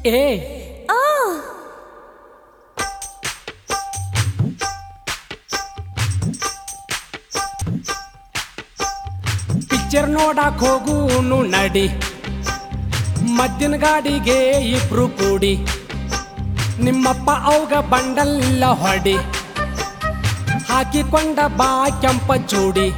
ಏ ಪಿಕ್ಚರ್ ನೋಡಕ್ ಹೋಗುನು ನಡಿ ಮದ್ದಿನ ಗಾಡಿಗೆ ಇಬ್ರು ಕೂಡಿ ನಿಮ್ಮಪ್ಪ ಅವ್ಗ ಬಂಡಲ್ಲ ಹೊಡಿ ಹಾಕಿಕೊಂಡ ಬಾ ಕೆಂಪ ಚೂಡಿ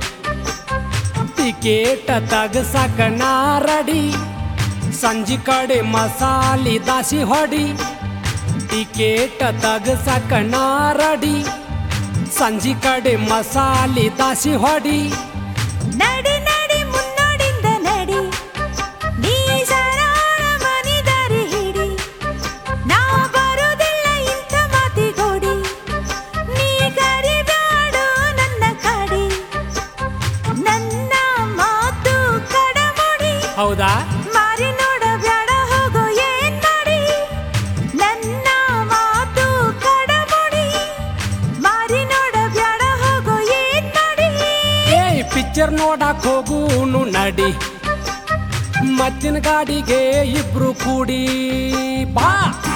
ಟಿಕೇಟ ತಗಸಕ ನಾರಡಿ ಸಂಜಿ ಕಡೆ ಮಸಾಲಿ ದಾಸಿ ಹೊಡಿ ಟಿಕೇಟ ತಗಸಕ ನಾರಡಿ ಸಂಜಿ ಕಡೆ ಮಸಾಲಿ ದಾಸಿ ಹೊಡಿ ನಡಿ ನಡಿ ಮುನ್ನೋಡಿಂದ ನಡಿ ನೀ ಸರಾಳ ಮನಿದಾರಿ ಹಿಡಿ ನಾ ಬರುವುದಿಲ್ಲ ಇಂಥ ಮಾತಿಗೋಡಿ ನೀ ಕರಿಬ್ಯಾಡು ನನ್ನ ಕಾಡಿ ನನ್ನ ಮಾತು ಕಡಮುಡಿ ಹೌದಾ ಮಾರಿ ನೋಡ ಬ್ಯಾಡ ಹೋಗೋ ಏನ್ ಮಾಡಿ ನನ್ನ ಮಾತು ಕಡಮುಡಿ ಮಾರಿ ನೋಡ ಬ್ಯಾಡ ಹೋಗೋ ಏನ್ ಮಾಡಿ ಏ ಪಿಕ್ಚರ್ ನೋಡಕ್ ಹೋಗುನು ನಡಿ ಮದ್ದಿನ ಗಾಡಿಗೆ ಇಬ್ರು ಕೂಡಿ ಬಾ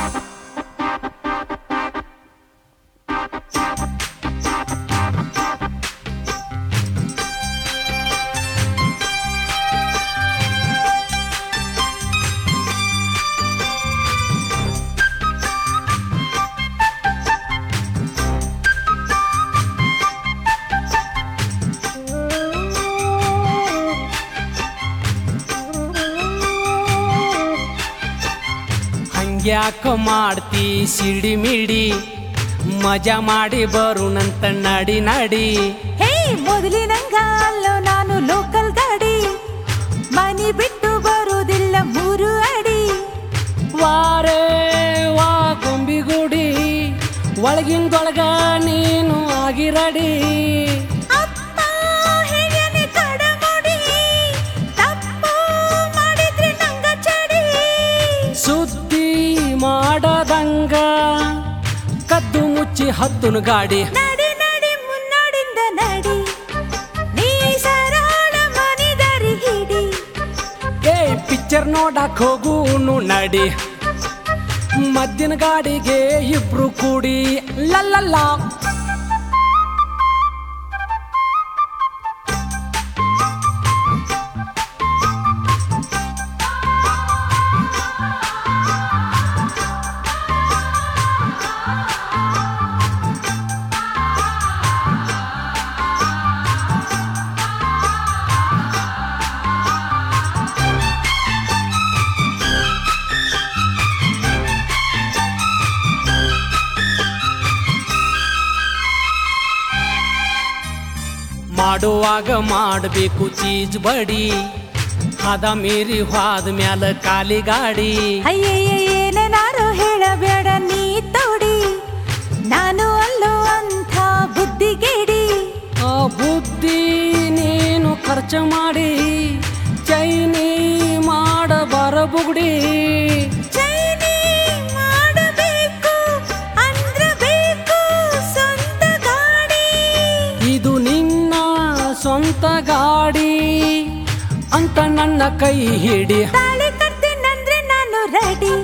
ಹಂಗ್ಯಾಕ ಮಾಡ್ತಿ ಸಿಡಿ ಮಿಡಿ ಮಜಾ ಮಾಡಿ ಬರುನಂತ ನಡಿ ನಡಿ ಹೇ ಮೊದಲಿನಂಗ ಅಲ್ಲೋ ನಾನು ಲೋಕಲ್ ಗಾಡಿ ಮನಿ ಬಿಟ್ಟು ಬರುವುದಿಲ್ಲ ಮೂರು ಅಡಿ ವಾರೇ ವಾ ಗೊಂಬಿಗುಡಿ ಒಳಗಿಂದೊಳಗ ನೀನು ಆಗಿರಡಿ ಅಪ್ಪ ಹೇಗನೆ ಕಡಮುಡಿ ತಪ್ಪು ಮಾಡಿದ್ರೆ ನಂಗ ಚಡಿ ಸುದ್ದಿ ಮಾಡದಂಗ ಕದ್ದು ಮುಚ್ಚಿ ಹತ್ತುನು ಗಾಡಿ ನಡಿ ನಡಿ ಮುನ್ನೋಡಿಂದ ನಡಿ ನೀ ಸರಾಳ ಮನಿದಾರಿ ಹಿಡಿ ಏ ಪಿಕ್ಚರ್ ನೋಡಕ್ ಹೋಗುನು ನಡಿ ಮದ್ದಿನ ಗಾಡಿಗೆ ಇಬ್ರು ಕೂಡಿ ಲಲ್ಲಲ್ಲ ಮಾಡುವಾಗ ಮಾಡಬೇಕು ಚೀಜ್ ಬಡಿ ಹದ ಮೀರಿ ಹೋದ ಮ್ಯಾಲ ಕಾಲಿ ಗಾಡಿ ಅಯ್ಯಯ್ಯ ಏನೇನಾರು ಹೇಳಬೇಡ ನೀ ತೋಡಿ ನಾನು ಅಲ್ಲೋ ಅಂಥ ಬುದ್ಧಿಗೇಡಿ ಆ ಬುದ್ಧಿ ನೀನು ಖರ್ಚು ಮಾಡಿ ಚೈನಿ ಮಾಡಬಾರ ಬುಗುಡಿ ಚೈನಿ ಮಾಡಬೇಕು ಅಂದ್ರ ಬೇಕು ಸ್ವಂತ ಗಾಡಿ ಇದು ನಿನ್ನ ಸ್ವಂತ ಗಾಡಿ ಅಂತ ನನ್ನ ಕೈ ಹಿಡಿ ತಾಳಿ ಕಟ್ತೀನಂದ್ರೆ ನಾನು ರೆಡಿ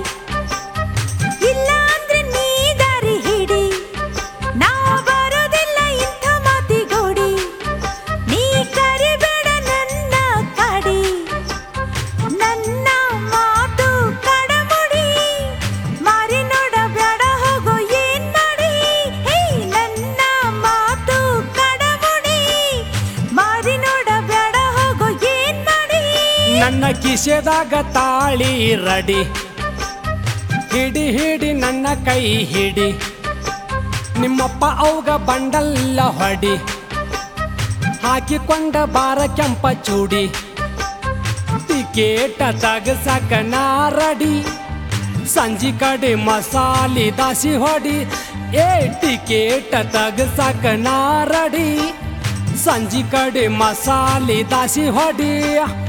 ಇಲ್ಲ ಅಂದ್ರೆ ನೀ ದಾರಿ ಹಿಡಿ ನಾ ಬರೋದಿಲ್ಲ ಇಂಥ ಮಾತಿಗೋಡಿ ನೀ ಕರಿಬೇಡ ನನ್ನ ಕಾಡಿ ನನ್ನ ಮಾತು ಕಡಮುಡಿ ಮಾರಿ ನೋಡ ಬ್ಯಾಡ ಹೋಗೋ ಏನ್ ಮಾಡಿ ಹೇ ನನ್ನ ಮಾತು ಕಡಮುಡಿ ಮಾರಿ ನೋಡ ಬ್ಯಾಡ ಹೋಗೋ ಏನ್ ಮಾಡಿ ನನ್ನ ಕಿಸೆದಾಗ ತಾಳಿ ರಡಿ ಹಿಡಿ ಹಿಡಿ ನನ್ನ ಕೈ ಹಿಡಿ ನಿಮ್ಮಪ್ಪ ಅವ್ಗ ಬಂಡಲ್ಲ ಹೊಡಿ ಹಾಕಿಕೊಂಡ ಬಾರ ಕೆಂಪ ಚೂಡಿ ಟಿಕೇಟ ತಗಸಕ ನಾರಡಿ ಸಂಜಿ ಕಡೆ ಮಸಾಲಿ ದಾಸಿ ಹೊಡಿ ಏ ಟಿಕೇಟ ತಗಸಕ ನಾರಡಿ ಸಂಜಿ ಕಡೆ ಮಸಾಲಿ ದಾಸಿ ಹೊಡಿ